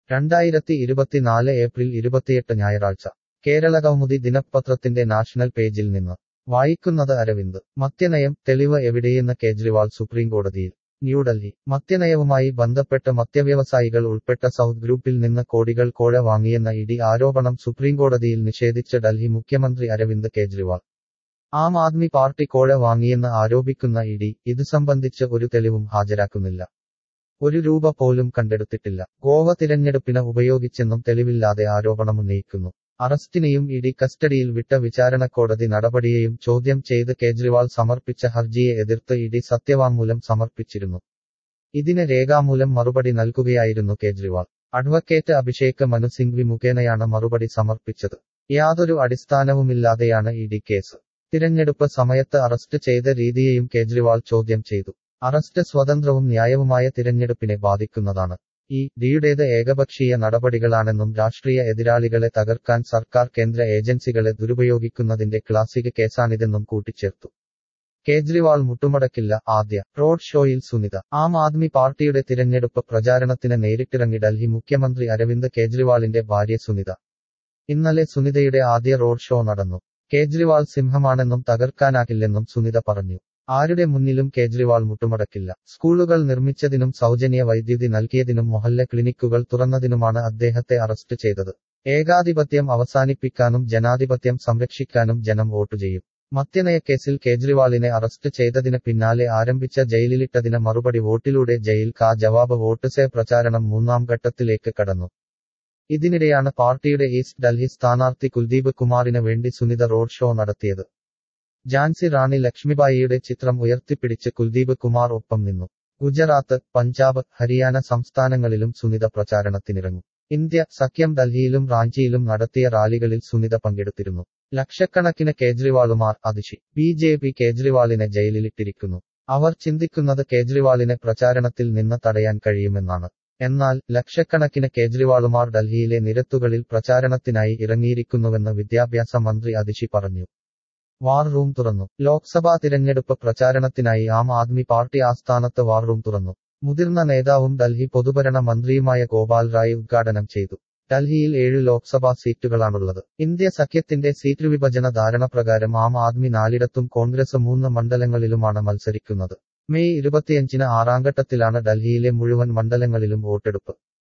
രണ്ടായിരത്തി ഇരുപത്തിനാല് ഏപ്രിൽ ഇരുപത്തിയെട്ട് ഞായറാഴ്ച കേരള കൗമുദി ദിനപത്രത്തിന്റെ നാഷണൽ പേജിൽ നിന്ന് വായിക്കുന്നത് അരവിന്ദ് മദ്യനയം തെളിവ് എവിടെയെന്ന് കേജ്രിവാൾ സുപ്രീംകോടതിയിൽ ന്യൂഡൽഹി മദ്യനയവുമായി ബന്ധപ്പെട്ട് മദ്യവ്യവസായികൾ ഉൾപ്പെട്ട സൗത്ത് ഗ്രൂപ്പിൽ നിന്ന് കോടികൾ കോഴ വാങ്ങിയെന്ന ഇഡി ആരോപണം സുപ്രീംകോടതിയിൽ നിഷേധിച്ച ഡൽഹി മുഖ്യമന്ത്രി അരവിന്ദ് കേജ്രിവാൾ ആം ആദ്മി പാർട്ടി കോഴ വാങ്ങിയെന്ന് ആരോപിക്കുന്ന ഇഡി ഇതു സംബന്ധിച്ച് ഒരു തെളിവും ഹാജരാക്കുന്നില്ല ഒരു രൂപ പോലും കണ്ടെടുത്തിട്ടില്ല ഗോവ തിരഞ്ഞെടുപ്പിന് ഉപയോഗിച്ചെന്നും തെളിവില്ലാതെ ആരോപണമുന്നയിക്കുന്നു അറസ്റ്റിനെയും ഇഡി കസ്റ്റഡിയിൽ വിട്ട വിചാരണക്കോടതി നടപടിയെയും ചോദ്യം ചെയ്ത് കേജ്രിവാൾ സമർപ്പിച്ച ഹർജിയെ എതിർത്ത് ഇഡി സത്യവാങ്മൂലം സമർപ്പിച്ചിരുന്നു ഇതിന് രേഖാമൂലം മറുപടി നൽകുകയായിരുന്നു കേജ്രിവാൾ അഡ്വക്കേറ്റ് അഭിഷേക് മനു സിംഗ്വി മുഖേനയാണ് മറുപടി സമർപ്പിച്ചത് യാതൊരു അടിസ്ഥാനവുമില്ലാതെയാണ് ഇഡി കേസ് തിരഞ്ഞെടുപ്പ് സമയത്ത് അറസ്റ്റ് ചെയ്ത രീതിയെയും കേജ്രിവാൾ ചോദ്യം ചെയ്തു അറസ്റ്റ് സ്വതന്ത്രവും ന്യായവുമായ തിരഞ്ഞെടുപ്പിനെ ബാധിക്കുന്നതാണ് ഈ ഡിയുടേത് ഏകപക്ഷീയ നടപടികളാണെന്നും രാഷ്ട്രീയ എതിരാളികളെ തകർക്കാൻ സർക്കാർ കേന്ദ്ര ഏജൻസികളെ ദുരുപയോഗിക്കുന്നതിന്റെ ക്ലാസിക് കേസാണിതെന്നും കൂട്ടിച്ചേർത്തു കേജ്രിവാൾ മുട്ടുമടക്കില്ല ആദ്യ റോഡ് ഷോയിൽ സുനിത ആം ആദ്മി പാർട്ടിയുടെ തിരഞ്ഞെടുപ്പ് പ്രചാരണത്തിന് നേരിട്ടിറങ്ങി ഡൽഹി മുഖ്യമന്ത്രി അരവിന്ദ് കേജ്രിവാളിന്റെ ഭാര്യ സുനിത ഇന്നലെ സുനിതയുടെ ആദ്യ റോഡ് ഷോ നടന്നു കേജ്രിവാൾ സിംഹമാണെന്നും തകർക്കാനാകില്ലെന്നും സുനിത പറഞ്ഞു ആരുടെ മുന്നിലും കേജ്രിവാൾ മുട്ടുമടക്കില്ല സ്കൂളുകൾ നിർമ്മിച്ചതിനും സൗജന്യ വൈദ്യുതി നൽകിയതിനും മൊഹല്ല ക്ലിനിക്കുകൾ തുറന്നതിനുമാണ് അദ്ദേഹത്തെ അറസ്റ്റ് ചെയ്തത് ഏകാധിപത്യം അവസാനിപ്പിക്കാനും ജനാധിപത്യം സംരക്ഷിക്കാനും ജനം വോട്ട് ചെയ്യും മദ്യനയക്കേസിൽ കേജ്രിവാളിനെ അറസ്റ്റ് ചെയ്തതിന് പിന്നാലെ ആരംഭിച്ച ജയിലിലിട്ടതിന് മറുപടി വോട്ടിലൂടെ ജയിൽ കാ ജവാബ് വോട്ട് സേ പ്രചാരണം മൂന്നാം ഘട്ടത്തിലേക്ക് കടന്നു ഇതിനിടെയാണ് പാർട്ടിയുടെ ഈസ്റ്റ് ഡൽഹി സ്ഥാനാർത്ഥി കുൽദീപ് കുമാറിന് വേണ്ടി സുനിത റോഡ് ഷോ നടത്തിയത് ഝാൻസി റാണി ലക്ഷ്മിബായിയുടെ ചിത്രം ഉയർത്തിപ്പിടിച്ച് കുൽദീപ് കുമാർ ഒപ്പം നിന്നു ഗുജറാത്ത് പഞ്ചാബ് ഹരിയാന സംസ്ഥാനങ്ങളിലും സുനിത പ്രചാരണത്തിനിറങ്ങും ഇന്ത്യ സഖ്യം ഡൽഹിയിലും റാഞ്ചിയിലും നടത്തിയ റാലികളിൽ സുനിത പങ്കെടുത്തിരുന്നു ലക്ഷക്കണക്കിന് കേജ്രിവാളുമാർ അതിശി ബി ജെ പി കേജ്രിവാളിനെ ജയിലിലിട്ടിരിക്കുന്നു അവർ ചിന്തിക്കുന്നത് കേജ്രിവാളിനെ പ്രചാരണത്തിൽ നിന്ന് തടയാൻ കഴിയുമെന്നാണ് എന്നാൽ ലക്ഷക്കണക്കിന് കേജ്രിവാളുമാർ ഡൽഹിയിലെ നിരത്തുകളിൽ പ്രചാരണത്തിനായി ഇറങ്ങിയിരിക്കുന്നുവെന്ന് വിദ്യാഭ്യാസ മന്ത്രി അതിശി പറഞ്ഞു വാർ റൂം തുറന്നു ലോക്സഭാ തിരഞ്ഞെടുപ്പ് പ്രചാരണത്തിനായി ആം ആദ്മി പാർട്ടി ആസ്ഥാനത്ത് വാർ റൂം തുറന്നു മുതിർന്ന നേതാവും ഡൽഹി പൊതുഭരണ മന്ത്രിയുമായ ഗോപാൽ റായ് ഉദ്ഘാടനം ചെയ്തു ഡൽഹിയിൽ ഏഴ് ലോക്സഭാ സീറ്റുകളാണുള്ളത് ഇന്ത്യ സഖ്യത്തിന്റെ സീറ്റ് വിഭജന ധാരണ പ്രകാരം ആം ആദ്മി നാലിടത്തും കോൺഗ്രസ് മൂന്ന് മണ്ഡലങ്ങളിലുമാണ് മത്സരിക്കുന്നത് മെയ് ഇരുപത്തിയഞ്ചിന് ആറാംഘട്ടത്തിലാണ് ഡൽഹിയിലെ മുഴുവൻ മണ്ഡലങ്ങളിലും വോട്ടെടുപ്പ്